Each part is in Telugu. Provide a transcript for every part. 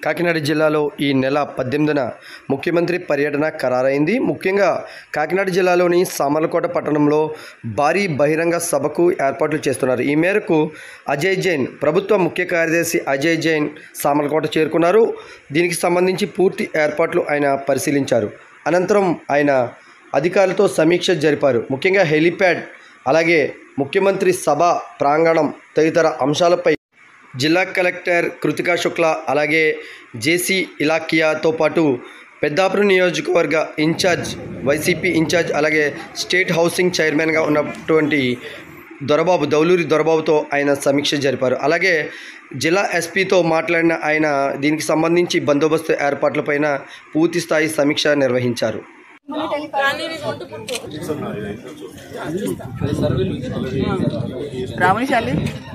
కాకినాడ జిల్లాలో ఈ నెల పద్దెనిమిదిన ముఖ్యమంత్రి పర్యటన ఖరారైంది ముఖ్యంగా కాకినాడ జిల్లాలోని సామర్లకోట పట్టణంలో భారీ బహిరంగ సభకు ఏర్పాట్లు చేస్తున్నారు ఈ మేరకు అజయ్ జైన్ ప్రభుత్వ ముఖ్య కార్యదర్శి అజయ్ జైన్ సామర్లకోట చేరుకున్నారు దీనికి సంబంధించి పూర్తి ఏర్పాట్లు ఆయన పరిశీలించారు అనంతరం ఆయన అధికారులతో సమీక్ష జరిపారు ముఖ్యంగా హెలిప్యాడ్ అలాగే ముఖ్యమంత్రి సభ ప్రాంగణం తదితర అంశాలపై జిల్లా కలెక్టర్ కృతికా శుక్ల అలాగే జేసీ ఇలాకియాతో పాటు పెద్దాపురం నియోజకవర్గ ఇన్ఛార్జ్ వైసీపీ ఇన్ఛార్జ్ అలాగే స్టేట్ హౌసింగ్ చైర్మన్గా ఉన్నటువంటి దొరబాబు దౌలూరి దొరబాబుతో ఆయన సమీక్ష జరిపారు అలాగే జిల్లా ఎస్పీతో మాట్లాడిన ఆయన దీనికి సంబంధించి బందోబస్తు ఏర్పాట్లపైన పూర్తి స్థాయి సమీక్ష నిర్వహించారు రావణశాలి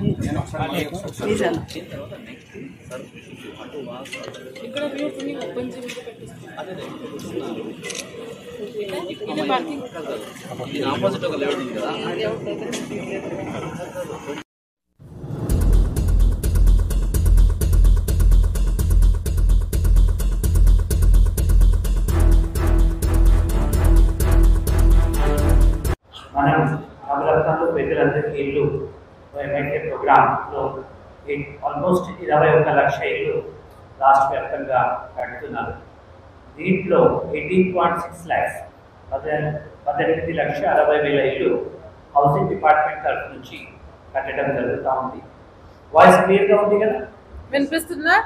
మనం నవరత్నాలు పెద్దలందరికీ ఇల్లు ఎంఐకే ప్రోగ్రాంలో ఆల్మోస్ట్ ఇరవై ఒక్క లక్ష ఇల్లు రాష్ట్ర వ్యాప్తంగా కడుతున్నారు దీంట్లో ఎయిటీన్ పాయింట్ సిక్స్ ల్యాక్స్ పదే పద్దెనిమిది లక్ష అరవై వేల ఇల్లు హౌసింగ్ డిపార్ట్మెంట్ తరఫు నుంచి కట్టడం జరుగుతూ ఉంది వాయిస్ క్లియర్గా ఉంది కదా వినిపిస్తుందా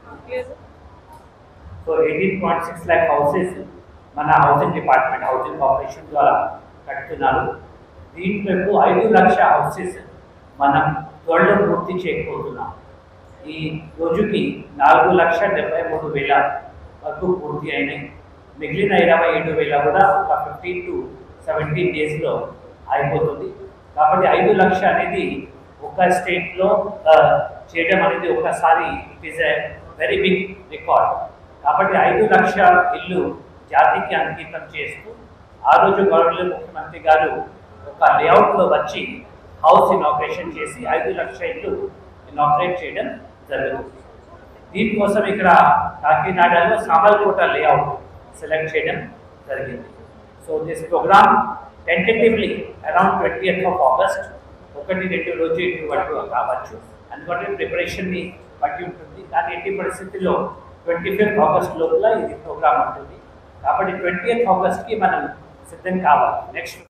so eighteen point six lakh houses మన హౌసింగ్ డిపార్ట్మెంట్ హౌసింగ్ కార్పొరేషన్ ద్వారా కట్టుతున్నారు దీంట్లో ఇప్పుడు ఐదు లక్ష హౌసెస్ మనం త్వరలో పూర్తి చేయకపోతున్నాం ఈ రోజుకి నాలుగు లక్ష డెబ్బై మూడు వేల వరకు పూర్తి అయినాయి మిగిలిన ఇరవై ఏడు వేల కూడా ఒక ఫిఫ్టీన్ టు సెవెంటీన్ డేస్లో అయిపోతుంది కాబట్టి ఐదు లక్ష అనేది ఒక స్టేట్లో చేయడం అనేది ఒకసారి it is a very big record కాబట్టి ఐదు లక్ష ఇల్లు జాతికి అంకితం చేస్తూ ఆ రోజు గౌరవ ముఖ్యమంత్రి గారు ఒక లేఅవుట్లో వచ్చి హౌస్ ఇనాగ్రేషన్ చేసి ఐదు లక్ష ఇల్లు ఇనాగ్రేట్ చేయడం జరుగుతుంది దీనికోసం ఇక్కడ కాకినాడలో సామల్కోట లేఅవుట్ సెలెక్ట్ చేయడం జరిగింది so this programme tentatively around twenty of August ఒకటి రెండు రోజు ఇటు వరకు కావచ్చు అందుకంటే ప్రిపరేషన్ని బట్టి ఉంటుంది కానీ ఎట్టి పరిస్థితుల్లో ట్వంటీ ఫిఫ్త్ ఆగస్ట్ లోపల ఇది ప్రోగ్రామ్ ఉంటుంది కాబట్టి ట్వంటీ ఆగస్ట్కి మనం సిద్ధం కావాలి నెక్స్ట్